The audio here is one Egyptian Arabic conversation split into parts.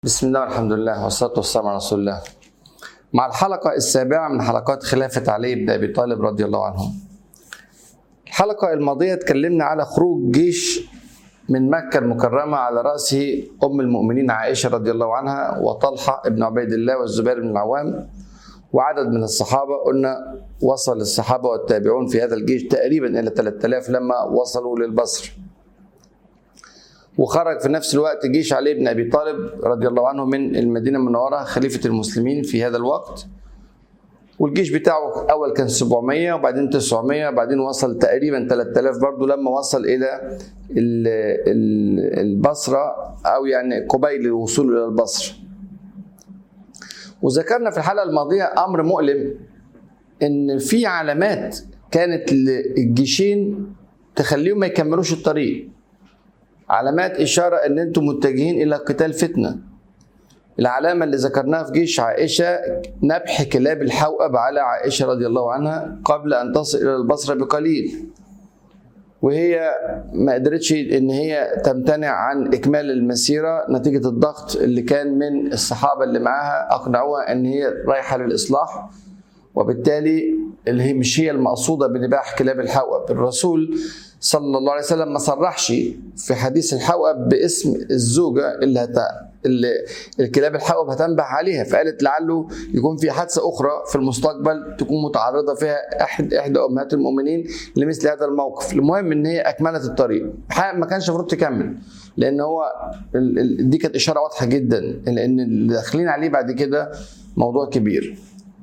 بسم الله والحمد لله والصلاة والسلام على رسول الله مع الحلقة السابعة من حلقات خلافة علي بن أبي طالب رضي الله عنه الحلقة الماضية اتكلمنا على خروج جيش من مكة المكرمة على رأسه أم المؤمنين عائشة رضي الله عنها وطلحة ابن عبيد الله والزبير بن العوام وعدد من الصحابة قلنا وصل الصحابة والتابعون في هذا الجيش تقريبا إلى 3000 لما وصلوا للبصر وخرج في نفس الوقت جيش علي بن ابي طالب رضي الله عنه من المدينه المنوره خليفه المسلمين في هذا الوقت والجيش بتاعه اول كان 700 وبعدين 900 وبعدين وصل تقريبا 3000 برضه لما وصل الى البصره او يعني قبيل الوصول الى البصره وذكرنا في الحلقه الماضيه امر مؤلم ان في علامات كانت للجيشين تخليهم ما يكملوش الطريق علامات إشارة أن أنتم متجهين إلى قتال فتنة العلامة اللي ذكرناها في جيش عائشة نبح كلاب الحوأب على عائشة رضي الله عنها قبل أن تصل إلى البصرة بقليل وهي ما قدرتش ان هي تمتنع عن اكمال المسيره نتيجه الضغط اللي كان من الصحابه اللي معاها اقنعوها ان هي رايحه للاصلاح وبالتالي اللي هي مش هي المقصوده بنباح كلاب الحوأب الرسول صلى الله عليه وسلم ما صرحش في حديث الحوأب باسم الزوجة اللي, هت... اللي الكلاب الحوأب هتنبح عليها فقالت لعله يكون في حادثة أخرى في المستقبل تكون متعرضة فيها أحد إحدى أمهات المؤمنين لمثل هذا الموقف المهم إن هي أكملت الطريق ما كانش المفروض تكمل لأن هو دي كانت إشارة واضحة جدا لأن اللي داخلين عليه بعد كده موضوع كبير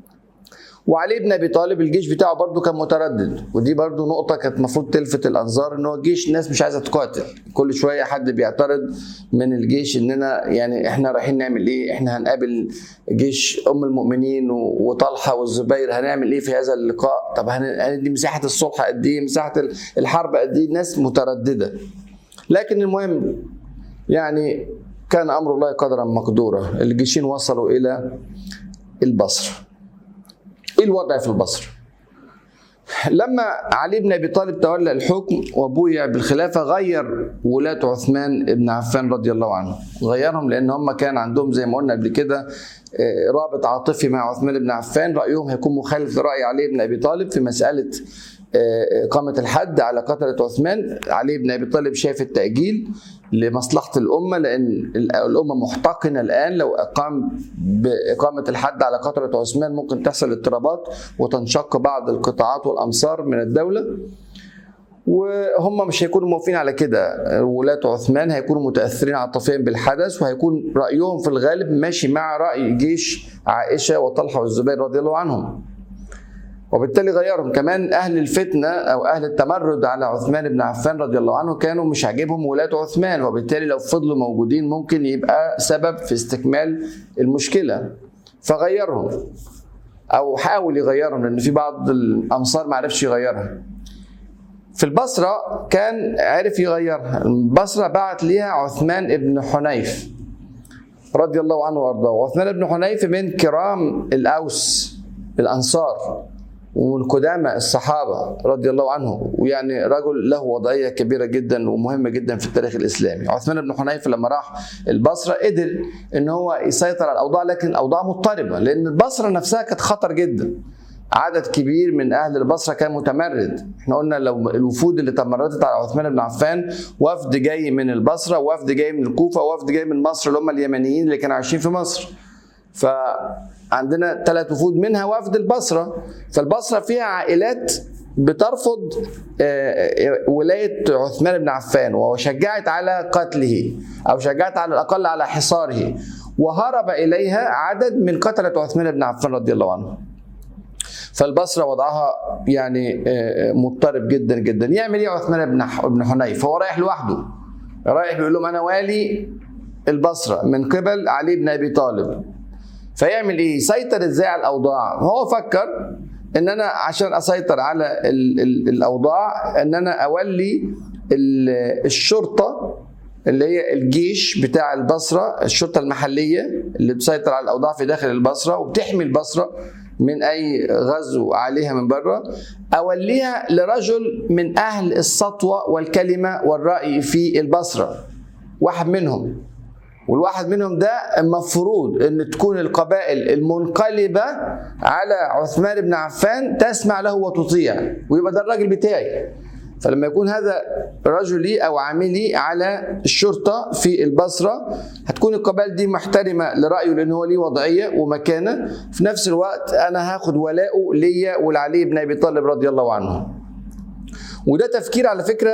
وعلي بن ابي طالب الجيش بتاعه برضه كان متردد ودي برضه نقطه كانت المفروض تلفت الانظار ان هو الجيش الناس مش عايزه تقاتل كل شويه حد بيعترض من الجيش اننا يعني احنا رايحين نعمل ايه احنا هنقابل جيش ام المؤمنين وطلحه والزبير هنعمل ايه في هذا اللقاء طب هندي مساحه الصلح قد ايه مساحه الحرب قد ايه الناس متردده لكن المهم يعني كان امر الله قدرا مقدورا الجيشين وصلوا الى البصره ايه الوضع في البصره؟ لما علي بن ابي طالب تولى الحكم وبويع بالخلافه غير ولاة عثمان بن عفان رضي الله عنه، غيرهم لان هم كان عندهم زي ما قلنا قبل كده رابط عاطفي مع عثمان بن عفان، رايهم هيكون مخالف لراي علي بن ابي طالب في مساله إقامة الحد على قتلة عثمان علي بن أبي طالب شايف التأجيل لمصلحة الأمة لأن الأمة محتقنة الآن لو أقام بإقامة الحد على قتلة عثمان ممكن تحصل اضطرابات وتنشق بعض القطاعات والأمصار من الدولة وهم مش هيكونوا موافقين على كده ولاة عثمان هيكونوا متأثرين عاطفيا بالحدث وهيكون رأيهم في الغالب ماشي مع رأي جيش عائشة وطلحة والزبير رضي الله عنهم وبالتالي غيرهم كمان اهل الفتنه او اهل التمرد على عثمان بن عفان رضي الله عنه كانوا مش عاجبهم ولاة عثمان وبالتالي لو فضلوا موجودين ممكن يبقى سبب في استكمال المشكله فغيرهم او حاول يغيرهم لان في بعض الامصار ما عرفش يغيرها في البصرة كان عرف يغيرها البصرة بعت ليها عثمان بن حنيف رضي الله عنه وارضاه وعثمان بن حنيف من كرام الأوس الأنصار ومن قدامى الصحابة رضي الله عنه ويعني رجل له وضعية كبيرة جدا ومهمة جدا في التاريخ الإسلامي عثمان بن حنيف لما راح البصرة قدر ان هو يسيطر على الأوضاع لكن الأوضاع مضطربة لأن البصرة نفسها كانت خطر جدا عدد كبير من اهل البصره كان متمرد احنا قلنا لو الوفود اللي تمردت على عثمان بن عفان وفد جاي من البصره وفد جاي من الكوفه وفد جاي من مصر اللي هم اليمنيين اللي كانوا عايشين في مصر ف عندنا ثلاث وفود منها وفد البصره فالبصره فيها عائلات بترفض ولايه عثمان بن عفان وشجعت على قتله او شجعت على الاقل على حصاره وهرب اليها عدد من قتله عثمان بن عفان رضي الله عنه فالبصره وضعها يعني مضطرب جدا جدا يعمل ايه عثمان بن بن حنيف هو رايح لوحده رايح بيقول لهم انا والي البصره من قبل علي بن ابي طالب فيعمل ايه؟ يسيطر ازاي على الاوضاع؟ هو فكر ان انا عشان اسيطر على ال ال الاوضاع ان انا اولي الشرطه اللي هي الجيش بتاع البصره الشرطه المحليه اللي بتسيطر على الاوضاع في داخل البصره وبتحمي البصره من اي غزو عليها من بره اوليها لرجل من اهل السطوه والكلمه والراي في البصره واحد منهم والواحد منهم ده المفروض ان تكون القبائل المنقلبه على عثمان بن عفان تسمع له وتطيع ويبقى ده الراجل بتاعي فلما يكون هذا رجلي او عاملي على الشرطه في البصره هتكون القبائل دي محترمه لرايه لان هو ليه وضعيه ومكانه في نفس الوقت انا هاخد ولاءه ليا ولعلي بن ابي طالب رضي الله عنه وده تفكير على فكره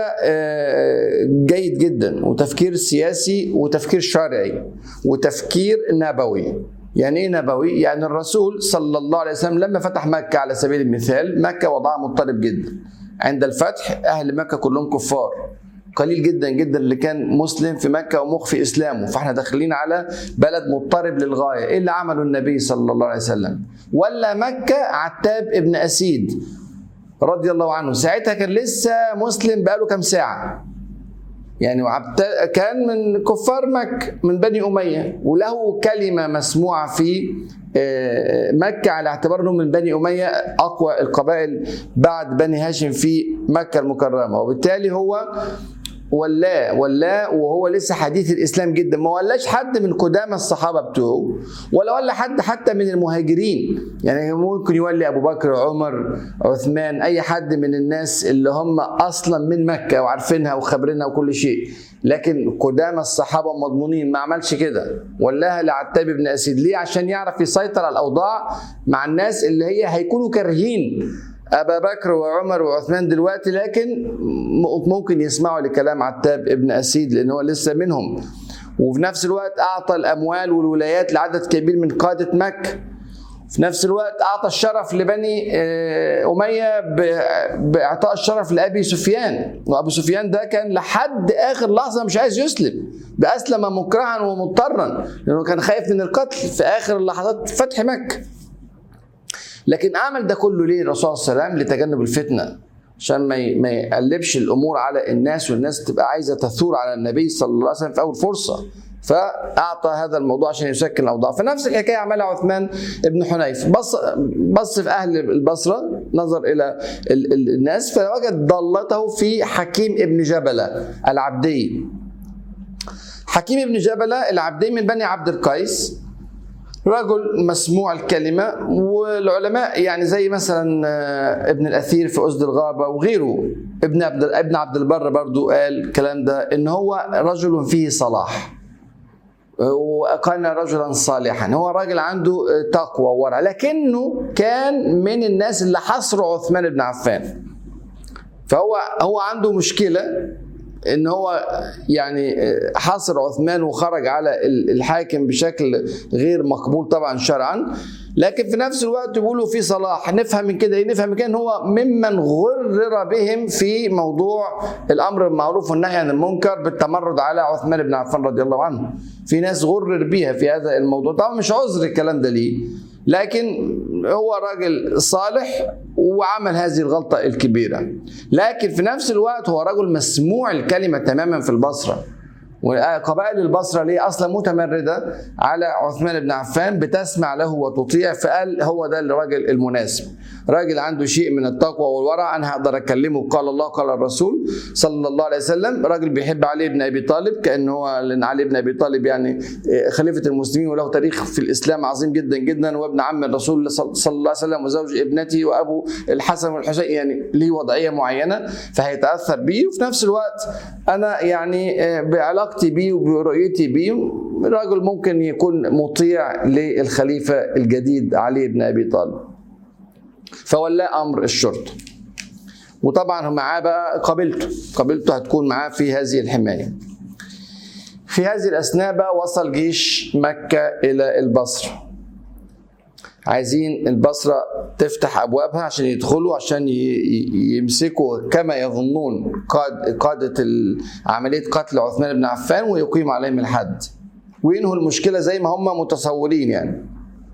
آه، جيد جدا وتفكير سياسي وتفكير شرعي وتفكير نبوي يعني ايه نبوي؟ يعني الرسول صلى الله عليه وسلم لما فتح مكه على سبيل المثال مكه وضعها مضطرب جدا عند الفتح اهل مكه كلهم كفار قليل جدا جدا اللي كان مسلم في مكه ومخفي اسلامه فاحنا داخلين على بلد مضطرب للغايه ايه اللي عمله النبي صلى الله عليه وسلم ولا مكه عتاب ابن اسيد رضي الله عنه ساعتها كان لسه مسلم بقاله كام ساعه يعني وعبد كان من كفار مكة من بني أمية وله كلمة مسموعة في آه، مكة على اعتبار انه من بني أمية أقوى القبائل بعد بني هاشم في مكة المكرمة وبالتالي هو ولاه ولاه وهو لسه حديث الاسلام جدا ما ولاش حد من قدامى الصحابه بتوعه ولا ولا حد حتى من المهاجرين يعني ممكن يولي ابو بكر عمر عثمان اي حد من الناس اللي هم اصلا من مكه وعارفينها وخبرينها وكل شيء لكن قدامى الصحابه مضمونين ما عملش كده ولاها لعتاب بن اسيد ليه عشان يعرف يسيطر على الاوضاع مع الناس اللي هي هيكونوا كارهين ابا بكر وعمر وعثمان دلوقتي لكن ممكن يسمعوا لكلام عتاب ابن اسيد لان هو لسه منهم وفي نفس الوقت اعطى الاموال والولايات لعدد كبير من قاده مكه في نفس الوقت اعطى الشرف لبني آه، اميه ب- باعطاء الشرف لابي سفيان وابو سفيان ده كان لحد اخر لحظه مش عايز يسلم ده اسلم مكرها ومضطرا لانه كان خايف من القتل في اخر لحظات فتح مكه لكن اعمل ده كله ليه الرسول صلى الله عليه وسلم لتجنب الفتنه عشان ما ي- ما يقلبش الامور على الناس والناس تبقى عايزه تثور على النبي صلى الله عليه وسلم في اول فرصه فاعطى هذا الموضوع عشان يسكن الاوضاع فنفس الحكايه عملها عثمان بن حنيف بص بص في اهل البصره نظر الى ال- ال- الناس فوجد ضالته في حكيم ابن جبله العبدي حكيم بن جبله العبدي من بني عبد القيس رجل مسموع الكلمة والعلماء يعني زي مثلا آه، ابن الأثير في أسد الغابة وغيره ابن عبد ابن عبد البر برضو قال الكلام ده إن هو رجل فيه صلاح وكان رجلا صالحا هو راجل عنده تقوى وورع لكنه كان من الناس اللي حصروا عثمان بن عفان فهو هو عنده مشكله ان هو يعني حاصر عثمان وخرج على الحاكم بشكل غير مقبول طبعا شرعا لكن في نفس الوقت بيقولوا في صلاح نفهم من كده ايه نفهم من كده ان هو ممن غرر بهم في موضوع الامر بالمعروف والنهي عن المنكر بالتمرد على عثمان بن عفان رضي الله عنه في ناس غرر بيها في هذا الموضوع طبعا مش عذر الكلام ده ليه لكن هو راجل صالح وعمل هذه الغلطة الكبيرة لكن في نفس الوقت هو رجل مسموع الكلمة تماما في البصرة وقبائل البصرة ليه أصلا متمردة على عثمان بن عفان بتسمع له وتطيع فقال هو ده الراجل المناسب راجل عنده شيء من التقوى والورع أنا هقدر أكلمه قال الله قال الرسول صلى الله عليه وسلم راجل بيحب علي بن أبي طالب كأنه هو لأن علي بن أبي طالب يعني خليفة المسلمين وله تاريخ في الإسلام عظيم جدا جدا وابن عم الرسول صلى الله عليه وسلم وزوج ابنته وأبو الحسن والحسين يعني ليه وضعية معينة فهيتأثر بيه وفي نفس الوقت أنا يعني بعلاقة علاقتي بيه وبرؤيتي بيه راجل ممكن يكون مطيع للخليفة الجديد علي بن أبي طالب فولاه أمر الشرطة وطبعا معاه بقى قبيلته قبيلته هتكون معاه في هذه الحماية في هذه الأثناء بقى وصل جيش مكة إلى البصرة عايزين البصرة تفتح أبوابها عشان يدخلوا عشان يمسكوا كما يظنون قاد قادة عملية قتل عثمان بن عفان ويقيم عليهم الحد وينهوا المشكلة زي ما هم متصورين يعني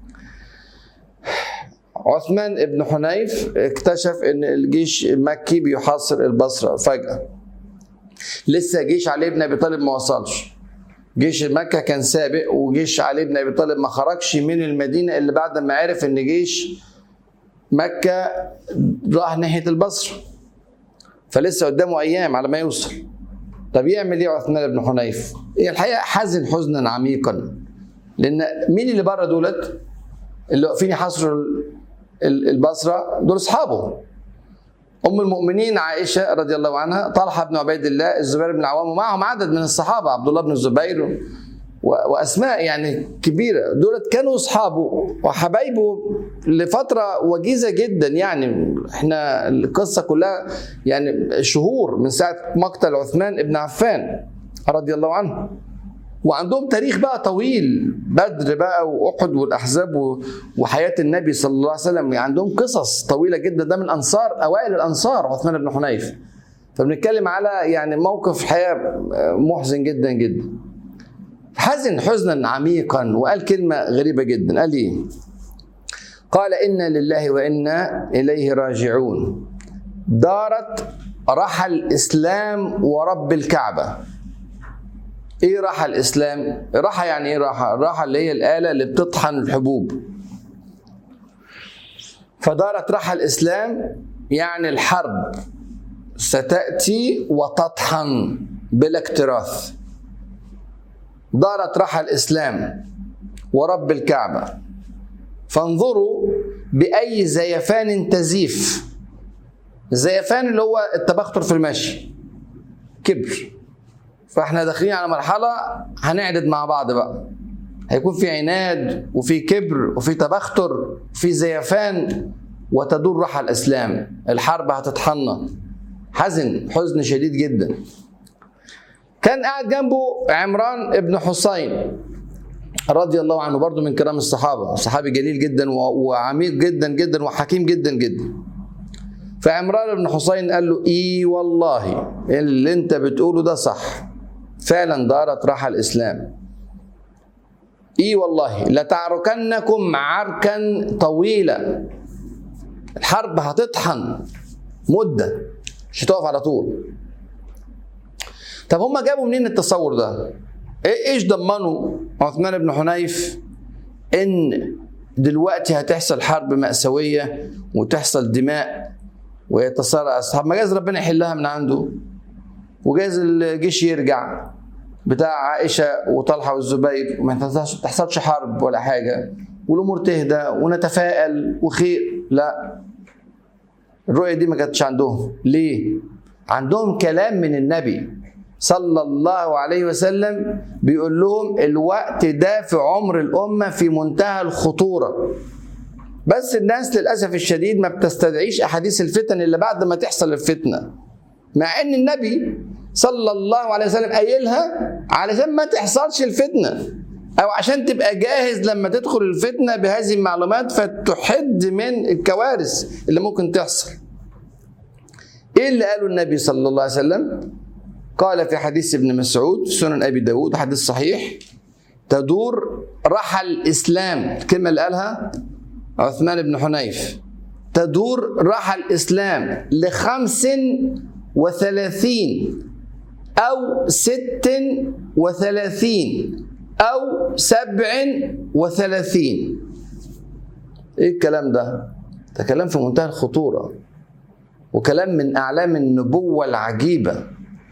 عثمان بن حنيف اكتشف ان الجيش المكي بيحاصر البصرة فجأة لسه جيش علي بن ابي طالب ما وصلش جيش مكة كان سابق وجيش علي بن ابي طالب ما خرجش من المدينة الا بعد ما عرف ان جيش مكة راح ناحية البصرة فلسه قدامه ايام على ما يوصل طب يعمل ايه عثمان بن حنيف؟ هي الحقيقه حزن حزنا عميقا لان مين اللي بره دولت؟ اللي واقفين يحاصروا البصره دول اصحابه ام المؤمنين عائشه رضي الله عنها طلحه بن عبيد الله الزبير بن العوام ومعهم عدد من الصحابه عبد الله بن الزبير واسماء يعني كبيره دولت كانوا اصحابه وحبايبه لفتره وجيزه جدا يعني احنا القصه كلها يعني شهور من ساعه مقتل عثمان بن عفان رضي الله عنه وعندهم تاريخ بقى طويل بدر بقى واحد والاحزاب وحياه النبي صلى الله عليه وسلم عندهم قصص طويله جدا ده من انصار اوائل الانصار عثمان بن حنيف فبنتكلم على يعني موقف حياه محزن جدا جدا حزن حزنا عميقا وقال كلمه غريبه جدا قال ايه قال انا لله وانا اليه راجعون دارت رحى الاسلام ورب الكعبه ايه راحة الاسلام راحة يعني ايه راحة راحة اللي هي الآلة اللي بتطحن الحبوب فدارت راحة الاسلام يعني الحرب ستأتي وتطحن بلا اكتراث دارت راحة الاسلام ورب الكعبة فانظروا بأي زيفان تزيف الزيفان اللي هو التبختر في المشي كبر فاحنا داخلين على مرحلة هنعدد مع بعض بقى هيكون في عناد وفي كبر وفي تبختر وفي زيفان وتدور روح الاسلام الحرب هتطحنا حزن حزن شديد جدا كان قاعد جنبه عمران ابن حسين رضي الله عنه برضه من كرام الصحابه صحابي جليل جدا وعميق جدا جدا وحكيم جدا جدا فعمران بن حسين قال له اي والله اللي انت بتقوله ده صح فعلا دارت راحة الإسلام إي والله لتعركنكم عركا طويلا الحرب هتطحن مدة مش هتقف على طول طب هم جابوا منين التصور ده؟ ايش ضمنوا عثمان بن حنيف ان دلوقتي هتحصل حرب مأساوية وتحصل دماء ويتصارع أصحاب ما جاز ربنا يحلها من عنده وجاز الجيش يرجع بتاع عائشة وطلحة والزبير وما تحصلش حرب ولا حاجة والأمور تهدى ونتفائل وخير لا الرؤية دي ما كانتش عندهم ليه؟ عندهم كلام من النبي صلى الله عليه وسلم بيقول لهم الوقت ده في عمر الأمة في منتهى الخطورة بس الناس للأسف الشديد ما بتستدعيش أحاديث الفتن إلا بعد ما تحصل الفتنة مع ان النبي صلى الله عليه وسلم قايلها علشان ما تحصلش الفتنه او عشان تبقى جاهز لما تدخل الفتنه بهذه المعلومات فتحد من الكوارث اللي ممكن تحصل ايه اللي قاله النبي صلى الله عليه وسلم قال في حديث ابن مسعود في سنن ابي داود حديث صحيح تدور رحى الاسلام الكلمه اللي قالها عثمان بن حنيف تدور رحى الاسلام لخمس وثلاثين أو ست وثلاثين أو سبع وثلاثين إيه الكلام ده؟ ده كلام في منتهى الخطورة وكلام من أعلام النبوة العجيبة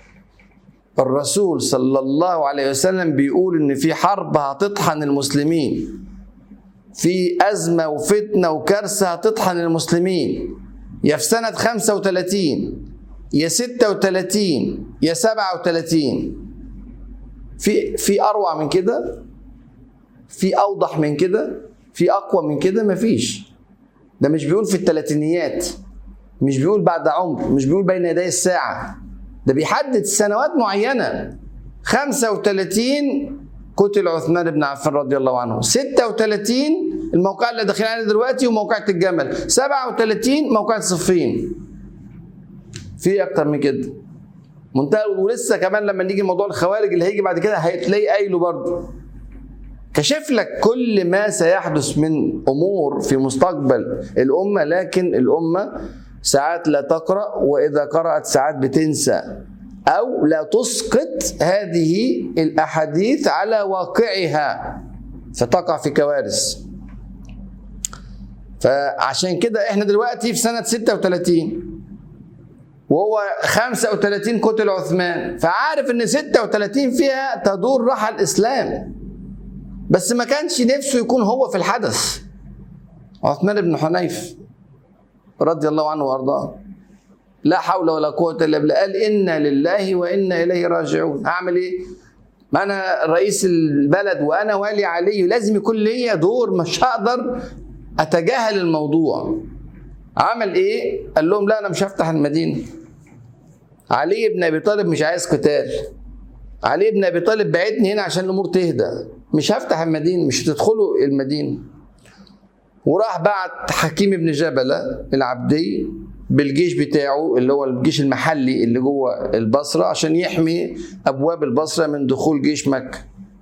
الرسول صلى الله عليه وسلم بيقول إن في حرب هتطحن المسلمين في أزمة وفتنة وكارثة هتطحن المسلمين يا في سنة 35 يا 36 يا 37 في في اروع من كده في اوضح من كده في اقوى من كده مفيش ده مش بيقول في الثلاثينيات مش بيقول بعد عمر مش بيقول بين يدي الساعه ده بيحدد سنوات معينه 35 قتل عثمان بن عفان رضي الله عنه 36 الموقع اللي داخلين عليه دلوقتي وموقعة الجمل 37 موقعة صفين في اكتر من كده منتهى ولسه كمان لما نيجي موضوع الخوارج اللي هيجي بعد كده هتلاقي قايله برضه كشف لك كل ما سيحدث من امور في مستقبل الامه لكن الامه ساعات لا تقرا واذا قرات ساعات بتنسى او لا تسقط هذه الاحاديث على واقعها فتقع في كوارث فعشان كده احنا دلوقتي في سنه 36 وهو 35 قتل عثمان فعارف ان 36 فيها تدور راح الاسلام بس ما كانش نفسه يكون هو في الحدث عثمان بن حنيف رضي الله عنه وارضاه لا حول ولا قوة الا بالله قال انا لله وانا اليه راجعون اعمل ايه؟ ما انا رئيس البلد وانا والي عليه لازم يكون ليا دور مش هقدر اتجاهل الموضوع عمل ايه؟ قال لهم لا انا مش هفتح المدينه علي بن ابي طالب مش عايز قتال علي بن ابي طالب بعتني هنا عشان الامور تهدى مش هفتح المدينه مش هتدخلوا المدينه وراح بعت حكيم بن جبله العبدي بالجيش بتاعه اللي هو الجيش المحلي اللي جوه البصره عشان يحمي ابواب البصره من دخول جيش مكه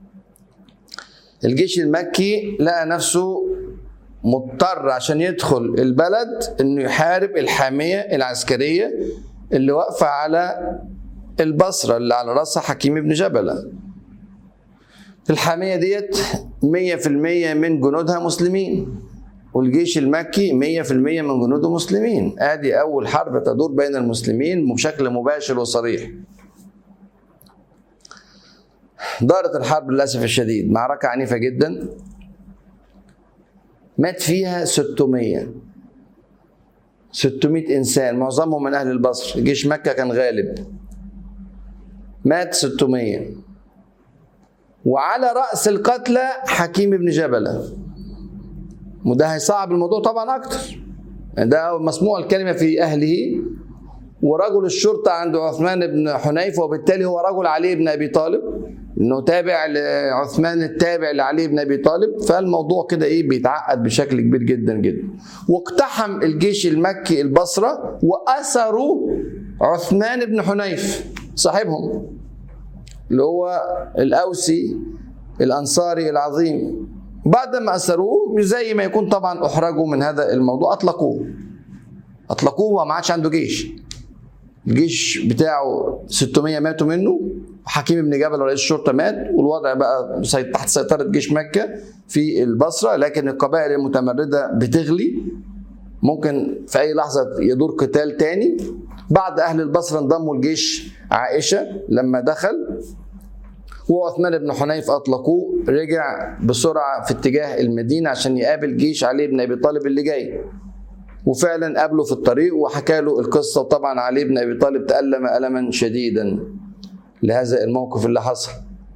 الجيش المكي لقى نفسه مضطر عشان يدخل البلد انه يحارب الحاميه العسكريه اللي واقفه على البصره اللي على راسها حكيم بن جبله الحاميه ديت 100% من جنودها مسلمين والجيش المكي 100% من جنوده مسلمين ادي اول حرب تدور بين المسلمين بشكل مباشر وصريح دارت الحرب للاسف الشديد معركه عنيفه جدا مات فيها 600 600 انسان معظمهم من اهل البصر جيش مكه كان غالب مات 600 وعلى راس القتلى حكيم بن جبله وده هيصعب الموضوع طبعا اكتر ده مسموع الكلمه في اهله ورجل الشرطه عند عثمان بن حنيف وبالتالي هو رجل علي بن ابي طالب انه تابع لعثمان التابع لعلي بن ابي طالب فالموضوع كده ايه بيتعقد بشكل كبير جدا جدا واقتحم الجيش المكي البصره واسروا عثمان بن حنيف صاحبهم اللي هو الاوسي الانصاري العظيم بعد ما اسروه زي ما يكون طبعا احرجوا من هذا الموضوع اطلقوه اطلقوه وما عادش عنده جيش الجيش بتاعه 600 ماتوا منه حكيم بن جبل رئيس الشرطه مات والوضع بقى تحت سيطره جيش مكه في البصره لكن القبائل المتمرده بتغلي ممكن في اي لحظه يدور قتال تاني بعض اهل البصره انضموا لجيش عائشه لما دخل وعثمان بن حنيف اطلقوه رجع بسرعه في اتجاه المدينه عشان يقابل جيش علي بن ابي طالب اللي جاي وفعلا قابله في الطريق وحكى له القصه وطبعا علي بن ابي طالب تالم الما شديدا لهذا الموقف اللي حصل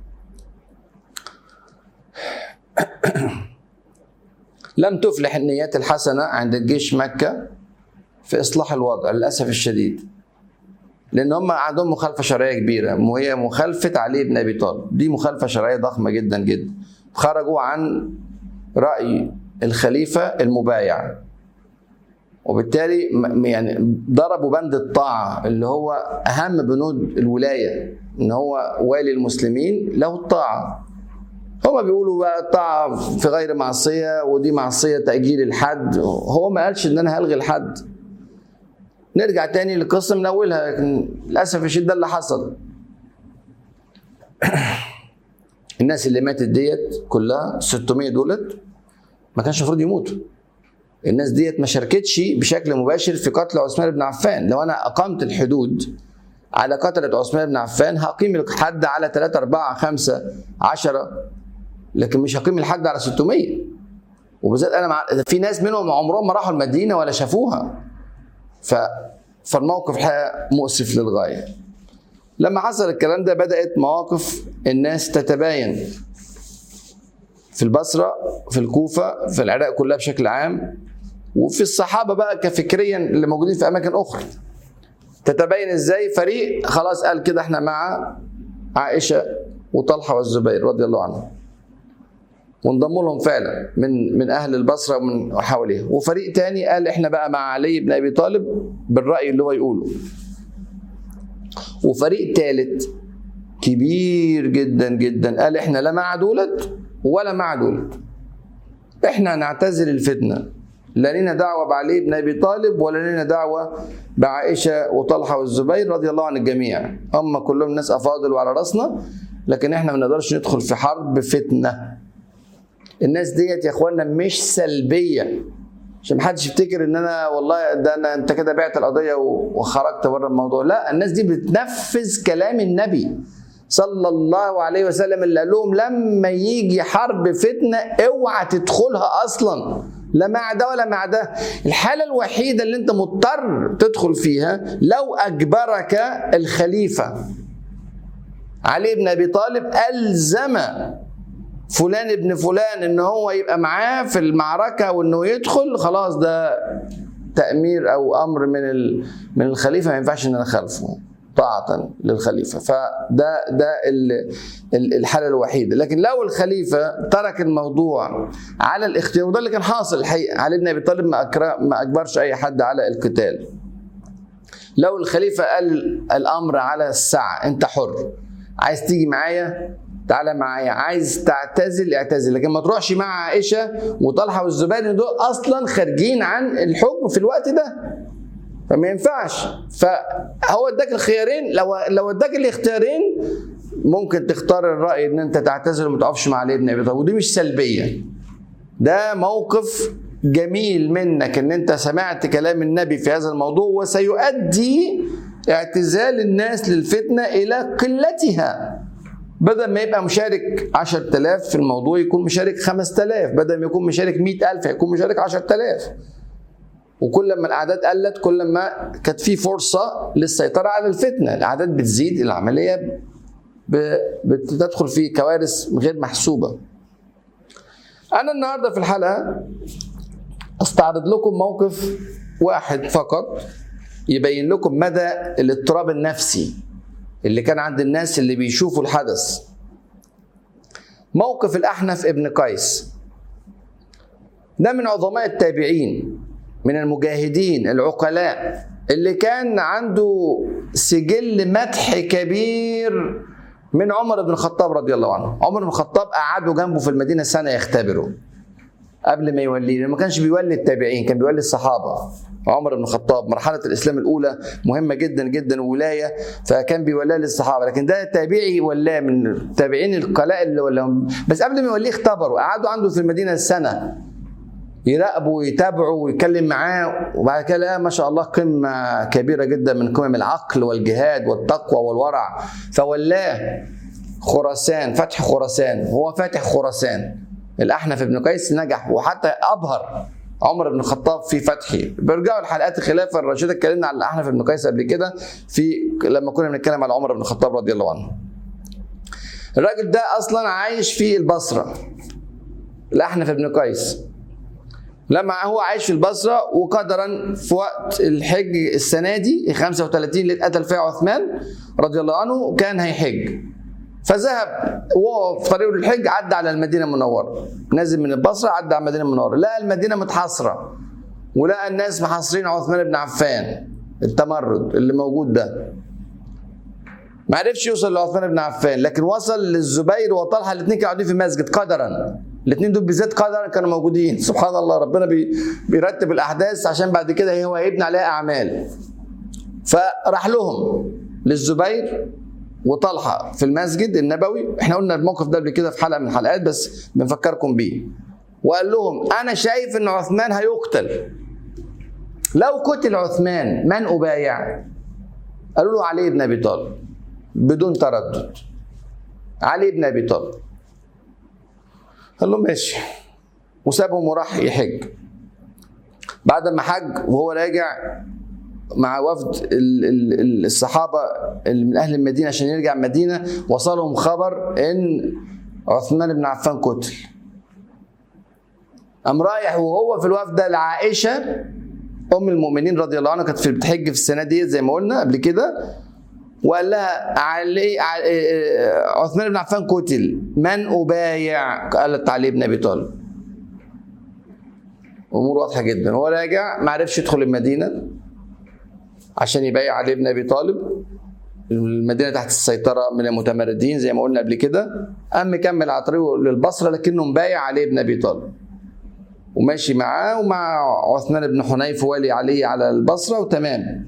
لم تفلح النيات الحسنه عند الجيش مكه في اصلاح الوضع للاسف الشديد لان هم عندهم مخالفه شرعيه كبيره وهي مخالفه علي بن ابي طالب دي مخالفه شرعيه ضخمه جدا جدا خرجوا عن راي الخليفه المبايع وبالتالي يعني ضربوا بند الطاعه اللي هو اهم بنود الولايه ان هو والي المسلمين له الطاعه هما بيقولوا بقى الطاعه في غير معصيه ودي معصيه تاجيل الحد هو ما قالش ان انا هلغي الحد نرجع تاني للقصه من اولها لكن للاسف الشديد ده اللي حصل الناس اللي ماتت ديت كلها 600 دولت ما كانش المفروض يموتوا الناس ديت ما شاركتش بشكل مباشر في قتل عثمان بن عفان لو انا اقمت الحدود على قتلة عثمان بن عفان هقيم الحد على 3 4 5 10 لكن مش هقيم الحد على 600 وبالذات انا مع... في ناس منهم عمرهم ما راحوا المدينه ولا شافوها ف... فالموقف الحقيقه مؤسف للغايه لما حصل الكلام ده بدات مواقف الناس تتباين في البصره في الكوفه في العراق كلها بشكل عام وفي الصحابه بقى كفكريا اللي موجودين في اماكن اخرى تتبين ازاي فريق خلاص قال كده احنا مع عائشه وطلحه والزبير رضي الله عنهم وانضموا لهم فعلا من من اهل البصره ومن حواليها وفريق تاني قال احنا بقى مع علي بن ابي طالب بالراي اللي هو يقوله وفريق ثالث كبير جدا جدا قال احنا لا مع دولت ولا مع دولت احنا نعتزل الفتنه لا لنا دعوه بعلي بن ابي طالب ولا لنا دعوه بعائشه وطلحه والزبير رضي الله عن الجميع هم كلهم ناس افاضل وعلى راسنا لكن احنا ما نقدرش ندخل في حرب فتنه الناس ديت يا اخوانا مش سلبيه عشان محدش يفتكر ان انا والله ده انا انت كده بعت القضيه وخرجت بره الموضوع لا الناس دي بتنفذ كلام النبي صلى الله عليه وسلم اللي قال لهم لما يجي حرب فتنه اوعى تدخلها اصلا لا مع ده ولا مع ده الحاله الوحيده اللي انت مضطر تدخل فيها لو اجبرك الخليفه علي بن ابي طالب الزم فلان ابن فلان ان هو يبقى معاه في المعركه وانه يدخل خلاص ده تامير او امر من من الخليفه ما ينفعش ان انا اخالفه طاعة للخليفة فده ده الحالة الوحيدة لكن لو الخليفة ترك الموضوع على الاختيار وده اللي كان حاصل الحقيقة علي بن أبي طالب ما, ما أجبرش أي حد على القتال لو الخليفة قال الأمر على الساعة أنت حر عايز تيجي معايا تعالى معايا عايز تعتزل اعتزل لكن ما تروحش مع عائشه وطلحه والزبير دول اصلا خارجين عن الحكم في الوقت ده فما ينفعش فهو اداك الخيارين لو لو اداك الاختيارين ممكن تختار الراي ان انت تعتزل وما تقفش مع علي بن ابي طالب ودي مش سلبيه ده موقف جميل منك ان انت سمعت كلام النبي في هذا الموضوع وسيؤدي اعتزال الناس للفتنه الى قلتها بدل ما يبقى مشارك 10000 في الموضوع يكون مشارك 5000 بدل ما يكون مشارك 100000 يكون مشارك 10000 وكل ما الاعداد قلت كل ما كانت في فرصه للسيطره على الفتنه الاعداد بتزيد العمليه بتدخل في كوارث غير محسوبه انا النهارده في الحلقه استعرض لكم موقف واحد فقط يبين لكم مدى الاضطراب النفسي اللي كان عند الناس اللي بيشوفوا الحدث موقف الأحنف ابن قيس ده من عظماء التابعين من المجاهدين العقلاء اللي كان عنده سجل مدح كبير من عمر بن الخطاب رضي الله عنه عمر بن الخطاب قعده جنبه في المدينة سنة يختبره قبل ما يوليه ما كانش بيولي التابعين كان بيولي الصحابة عمر بن الخطاب مرحلة الإسلام الأولى مهمة جدا جدا ولاية فكان بيوليها للصحابة لكن ده تابعي ولاه من التابعين القلائل اللي ولاهم بس قبل ما يوليه اختبروا قعدوا عنده في المدينة سنة يراقبوا ويتابعوا ويتكلم معاه وبعد كده لا ما شاء الله قمة كبيرة جدا من قمم العقل والجهاد والتقوى والورع فولاه خراسان فتح خراسان هو فاتح خراسان الأحنف بن قيس نجح وحتى أبهر عمر بن الخطاب في فتحه بيرجعوا لحلقات الخلافه الراشده اتكلمنا عن الاحنف بن قيس قبل كده في لما كنا بنتكلم على عمر بن الخطاب رضي الله عنه الراجل ده اصلا عايش في البصره الاحنف بن قيس لما هو عايش في البصره وقدرا في وقت الحج السنه دي 35 اللي اتقتل فيها عثمان رضي الله عنه كان هيحج فذهب وهو في طريقه للحج عدى على المدينه المنوره نازل من البصره عدى على المدينه المنوره لقى المدينه متحاصره ولقى الناس محاصرين عثمان بن عفان التمرد اللي موجود ده ما عرفش يوصل لعثمان بن عفان لكن وصل للزبير وطلحه الاثنين كانوا قاعدين في المسجد قدرا الاثنين دول بالذات قدرا كانوا موجودين سبحان الله ربنا بي بيرتب الاحداث عشان بعد كده هو هيبني عليها اعمال فراح لهم للزبير وطلحه في المسجد النبوي احنا قلنا الموقف ده قبل كده في حلقه من الحلقات بس بنفكركم بيه وقال لهم انا شايف ان عثمان هيقتل لو قتل عثمان من ابايع قالوا له علي بن ابي طالب بدون تردد علي بن ابي طالب قال له ماشي وسابهم وراح يحج بعد ما حج وهو راجع مع وفد الصحابة من أهل المدينة عشان يرجع المدينة وصلهم خبر إن عثمان بن عفان قتل قام رايح وهو في الوفد ده لعائشة أم المؤمنين رضي الله عنها كانت في بتحج في السنة دي زي ما قلنا قبل كده وقال لها علي عثمان بن عفان قتل من أبايع قالت علي بن أبي طالب أمور واضحة جدا هو راجع ما عرفش يدخل المدينة عشان يبايع علي بن ابي طالب المدينه تحت السيطره من المتمردين زي ما قلنا قبل كده قام مكمل على طريقه للبصره لكنه مبايع علي بن ابي طالب وماشي معاه ومع عثمان بن حنيف والي علي على البصره وتمام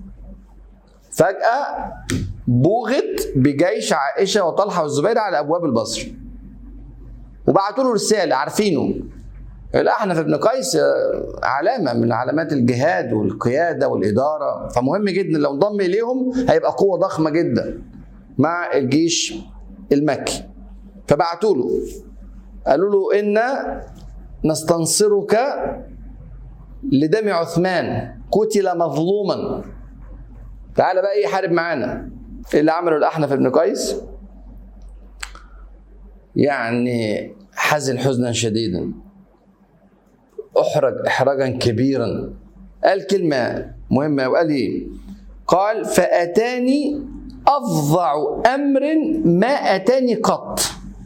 فجاه بوغت بجيش عائشه وطلحه والزبير على ابواب البصره وبعتوا له رساله عارفينه الأحنف بن قيس علامة من علامات الجهاد والقيادة والإدارة فمهم جدا لو انضم إليهم هيبقى قوة ضخمة جدا مع الجيش المكي فبعتوا له قالوا له إن نستنصرك لدم عثمان قتل مظلوما تعالى بقى ايه حارب معانا إيه اللي عمله الاحنف بن قيس يعني حزن حزنا شديدا احرج احراجا كبيرا قال كلمه مهمه وقال ايه قال فاتاني افظع امر ما اتاني قط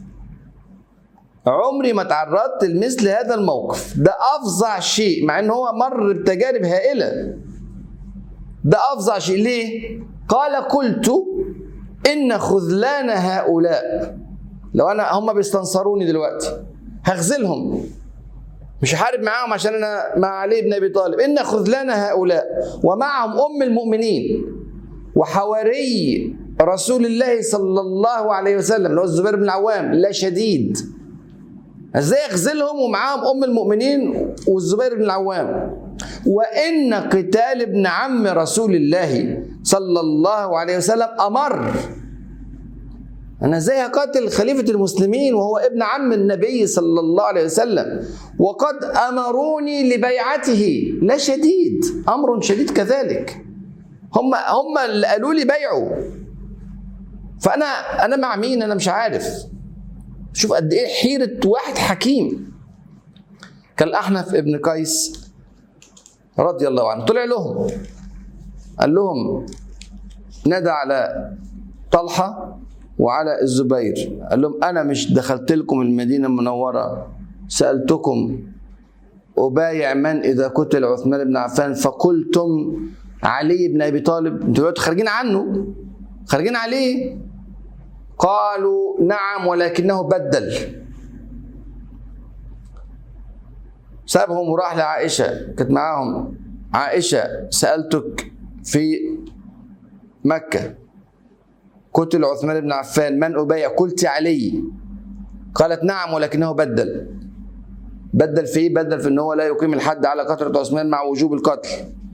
عمري ما تعرضت لمثل هذا الموقف ده افظع شيء مع ان هو مر بتجارب هائله ده افظع شيء ليه قال قلت ان خذلان هؤلاء لو انا هم بيستنصروني دلوقتي هخذلهم مش هحارب معاهم عشان انا مع علي بن ابي طالب ان خذلان هؤلاء ومعهم ام المؤمنين وحواري رسول الله صلى الله عليه وسلم اللي هو الزبير بن العوام لا شديد ازاي اخذلهم ومعاهم ام المؤمنين والزبير بن العوام وان قتال ابن عم رسول الله صلى الله عليه وسلم امر انا ازاي هقاتل خليفه المسلمين وهو ابن عم النبي صلى الله عليه وسلم وقد امروني لبيعته لا شديد امر شديد كذلك هم هم اللي قالوا لي بيعوا فانا انا مع مين انا مش عارف شوف قد ايه حيره واحد حكيم كالاحنف ابن قيس رضي الله عنه طلع لهم قال لهم نادى على طلحه وعلى الزبير قال لهم انا مش دخلت لكم المدينه المنوره سالتكم ابايع من اذا قتل عثمان بن عفان فقلتم علي بن ابي طالب انتوا دلوقتي خارجين عنه خارجين عليه قالوا نعم ولكنه بدل سابهم وراح لعائشه كانت معاهم عائشه سالتك في مكه قتل عثمان بن عفان من أبايع قلت علي قالت نعم ولكنه بدل بدل في ايه بدل في ان هو لا يقيم الحد على قتلة عثمان مع وجوب القتل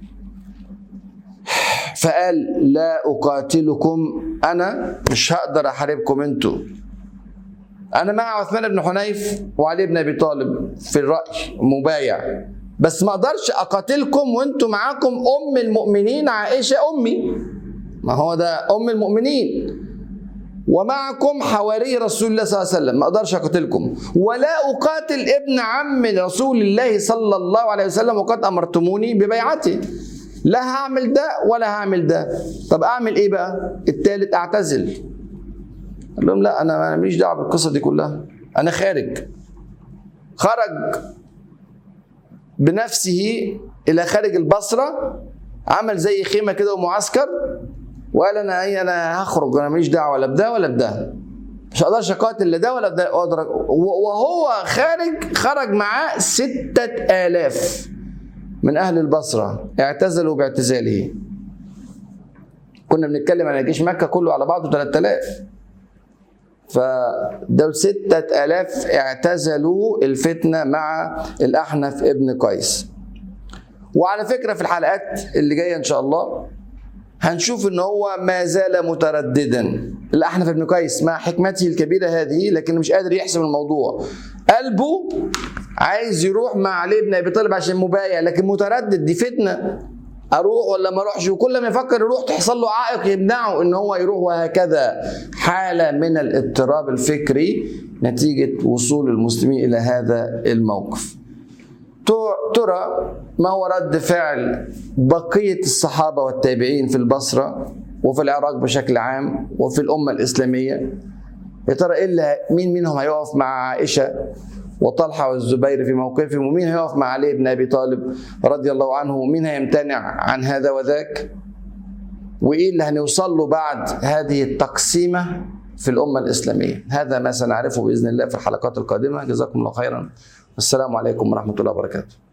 فقال لا اقاتلكم انا مش هقدر احاربكم انتوا انا مع عثمان بن حنيف وعلي بن ابي طالب في الراي مبايع بس ما اقدرش اقاتلكم وانتوا معاكم ام المؤمنين عائشه امي ما هو ده ام المؤمنين ومعكم حواري رسول الله صلى الله عليه وسلم ما اقدرش اقاتلكم ولا اقاتل ابن عم رسول الله صلى الله عليه وسلم وقد امرتموني ببيعته لا هعمل ده ولا هعمل ده طب اعمل ايه بقى التالت اعتزل قال لهم لا انا انا ماليش دعوه بالقصه دي كلها انا خارج خرج بنفسه الى خارج البصره عمل زي خيمه كده ومعسكر وقال انا ايه انا هخرج انا ماليش دعوه ولا بده ولا بده مش هقدرش اقاتل لده ولا ده اقدر وهو خارج خرج معاه ستة آلاف من أهل البصرة اعتزلوا باعتزاله كنا بنتكلم عن جيش مكة كله على بعضه 3000 فدول ستة آلاف اعتزلوا الفتنة مع الأحنف ابن قيس وعلى فكرة في الحلقات اللي جاية إن شاء الله هنشوف ان هو ما زال مترددا الاحنف بن قيس مع حكمته الكبيره هذه لكن مش قادر يحسم الموضوع قلبه عايز يروح مع علي بن ابي طالب عشان مبايع لكن متردد دي فتنه اروح ولا ما اروحش وكل ما يفكر يروح تحصل له عائق يمنعه ان هو يروح وهكذا حاله من الاضطراب الفكري نتيجه وصول المسلمين الى هذا الموقف ترى ما هو رد فعل بقية الصحابة والتابعين في البصرة وفي العراق بشكل عام وفي الأمة الإسلامية يا ترى إلا مين منهم هيقف مع عائشة وطلحة والزبير في موقفهم ومين هيقف مع علي بن أبي طالب رضي الله عنه ومين هيمتنع عن هذا وذاك وإيه اللي هنوصل له بعد هذه التقسيمة في الأمة الإسلامية هذا ما سنعرفه بإذن الله في الحلقات القادمة جزاكم الله خيرا السلام عليكم ورحمة الله وبركاته